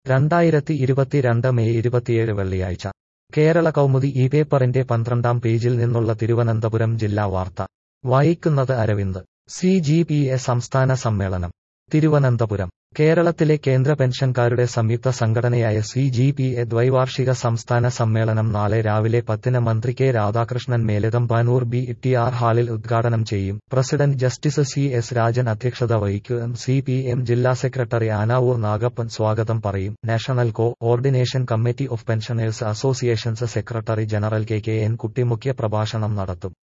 രണ്ടായിരത്തി ഇരുപത്തിരണ്ട് മെയ് ഇരുപത്തിയേഴ് വെള്ളിയാഴ്ച കേരള കൗമുദി ഈ പേപ്പറിന്റെ പന്ത്രണ്ടാം പേജിൽ നിന്നുള്ള തിരുവനന്തപുരം ജില്ലാ വാർത്ത വായിക്കുന്നത് Aravind C G P A സംസ്ഥാന സമ്മേളനം തിരുവനന്തപുരം കേരളത്തിലെ കേന്ദ്ര പെൻഷൻകാരുടെ സംയുക്ത സംഘടനയായ സി ജി പി എ ദ്വൈവാർഷിക സംസ്ഥാന സമ്മേളനം നാളെ രാവിലെ പത്തിന് മന്ത്രി K Radhakrishnan Melethampanoor B T R ഹാളിൽ ഉദ്ഘാടനം ചെയ്യും president justice C S Rajan അധ്യക്ഷത വഹിക്കും സി പി എം ജില്ലാ സെക്രട്ടറി ആനാവൂർ നാഗപ്പൻ സ്വാഗതം പറയും national coordination committee of pensioners associations secretary general K K N Kutty മുഖ്യ പ്രഭാഷണം നടത്തും